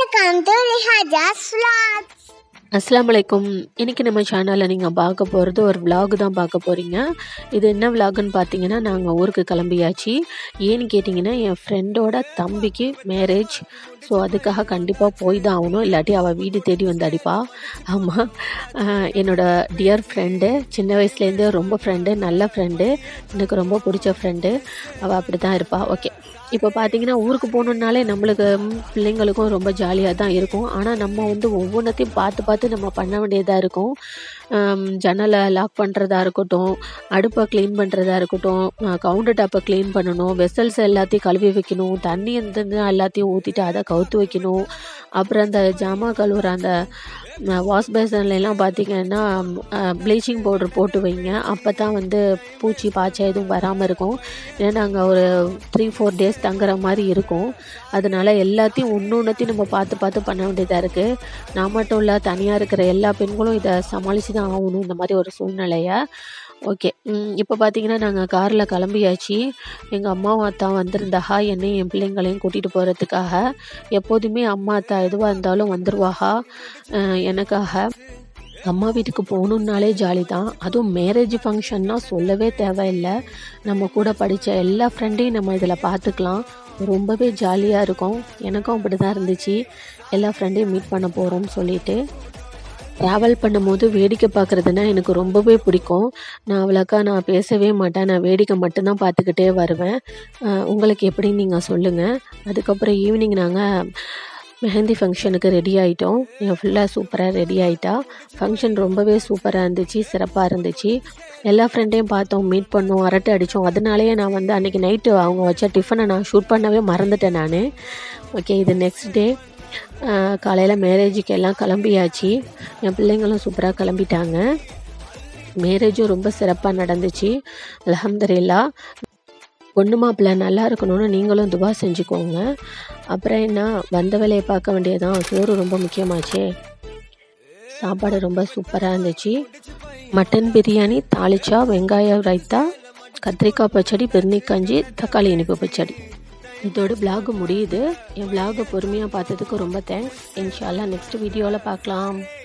welcome to ரிஹாஜாஸ் vlogs அஸ்ஸலாமு அலைக்கும் இன்றைக்கி நம்ம சேனலில் நீங்கள் பார்க்க போகிறது ஒரு vlog தான் பார்க்க போகிறீங்க இது என்ன vlogன்னு பார்த்தீங்கன்னா நாங்கள் ஊருக்கு கிளம்பியாச்சு ஏன்னு கேட்டிங்கன்னா என் ஃப்ரெண்டோட தம்பிக்கு மேரேஜ் ஸோ அதுக்காக கண்டிப்பாக போய் தான் ஆகணும் இல்லாட்டி அவள் வீடு தேடி வந்து அடிப்பா ஆமாம் என்னோட டியர் ஃப்ரெண்டு சின்ன வயசுலேருந்தே ரொம்ப ஃப்ரெண்டு நல்ல ஃப்ரெண்டு எனக்கு ரொம்ப பிடிச்ச ஃப்ரெண்டு அவள் அப்படி தான் இருப்பாள் ஓகே இப்போ பார்த்தீங்கன்னா ஊருக்கு போகணுன்னாலே நம்மளுக்கு ம், பிள்ளைங்களுக்கும் ரொம்ப ஜாலியாக தான் இருக்கும் ஆனால் நம்ம வந்து ஒவ்வொன்றத்தையும் பார்த்து பார்த்து நம்ம பண்ண வேண்டியதாக இருக்கும் ஆம், ஜன்னலை லாக் பண்ணுறதா இருக்கட்டும் அடுப்பை க்ளீன் பண்ணுறதா இருக்கட்டும் கவுண்டர் டாப்பை க்ளீன் பண்ணணும் வெசல்ஸ் எல்லாத்தையும் கழுவி வைக்கணும் தண்ணி இருந்ததுன்னா எல்லாத்தையும் ஊற்றிட்டு அதை கவுத்து வைக்கணும் அப்புறம் அந்த ஜாமான் கழுவுற அந்த வாஷ் பேசன்லாம் பார்த்தீங்கன்னா ப்ளீச்சிங் பவுடர் போட்டு வைங்க அப்போ தான் வந்து பூச்சி பாய்ச்ச எதுவும் வராமல் இருக்கும் ஏன்னா அங்கே ஒரு த்ரீ ஃபோர் டேஸ் தங்குற மாதிரி இருக்கும் அதனால எல்லாத்தையும் ஒன்று ஒன்றுத்தையும் நம்ம பார்த்து பார்த்து பண்ண வேண்டியதாக இருக்குது நான் மட்டும் இல்லை தனியாக இருக்கிற எல்லா பெண்களும் இதை சமாளித்து தான் ஆகணும் இந்த மாதிரி ஒரு சூழ்நிலையை ஓகே இப்போ பார்த்தீங்கன்னா நாங்கள் காரில் கிளம்பியாச்சு எங்கள் அம்மாவும் அத்தா வந்திருந்தாஹா என்னையும் என் பிள்ளைங்களையும் கூட்டிகிட்டு போகிறதுக்காக எப்போதுமே அம்மா அத்தா எதுவாக இருந்தாலும் வந்துருவாஹா அஹ் எனக்காக அம்மா வீட்டுக்கு போகணுன்னாலே ஜாலி தான் அதுவும் மேரேஜ் ஃபங்க்ஷன்னா சொல்லவே தேவையில்லை நம்ம கூட படித்த எல்லா ஃப்ரெண்டையும் நம்ம இதில் பார்த்துக்கலாம் ரொம்பவே ஜாலியாக இருக்கும் எனக்கும் அப்படி தான் இருந்துச்சு எல்லா ஃப்ரெண்டையும் மீட் பண்ண போகிறோம்னு சொல்லிட்டு ட்ராவல் பண்ணும்போது வேடிக்கை பார்க்குறதுனா எனக்கு ரொம்பவே பிடிக்கும் நான் அவ்வளோக்கா நான் பேசவே மாட்டேன் நான் வேடிக்கை மட்டும்தான் பார்த்துக்கிட்டே வருவேன் அஹ் உங்களுக்கு எப்படின்னு நீங்கள் சொல்லுங்கள் அதுக்கப்புறம் ஈவினிங் நாங்கள் மெஹந்தி ஃபங்க்ஷனுக்கு ரெடி ஆகிட்டோம் என் ஃபுல்லாக சூப்பராக ரெடி ஆகிட்டா ஃபங்க்ஷன் ரொம்பவே சூப்பராக இருந்துச்சு சிறப்பாக இருந்துச்சு எல்லா ஃப்ரெண்டையும் பார்த்தோம் மீட் பண்ணோம் அரட்டை அடித்தோம் அதனாலேயே நான் வந்து அன்றைக்கி நைட்டு அவங்க வச்ச டிஃபனை நான் ஷூட் பண்ணவே மறந்துட்டேன் நான் ஓகே இது நெக்ஸ்ட் டே காலையில் மேரேஜுக்கு எல்லாம் கிளம்பியாச்சு என் பிள்ளைங்களும் சூப்பராக கிளம்பிட்டாங்க மேரேஜும் ரொம்ப சிறப்பாக நடந்துச்சு அல்ஹம்துலில்லா பொண்ணு மாப்பிள்ளை நல்லா இருக்கணும்னு நீங்களும் துவா செஞ்சுக்கோங்க அப்புறம் என்ன வந்த வேலையை பார்க்க வேண்டியதான் சோறு ரொம்ப முக்கியமாச்சே சாப்பாடு ரொம்ப சூப்பராக இருந்துச்சு மட்டன் பிரியாணி தாளிச்சா வெங்காயம் ரைத்தா கத்திரிக்காய் பச்சடி பிரினி கஞ்சி தக்காளி இனிப்பு பச்சடி இதோட vlog முடியுது என் vlog பொறுமையாக பார்த்ததுக்கு ரொம்ப தேங்க்ஸ் இன்ஷால்லா நெக்ஸ்ட் வீடியோவில் பார்க்கலாம்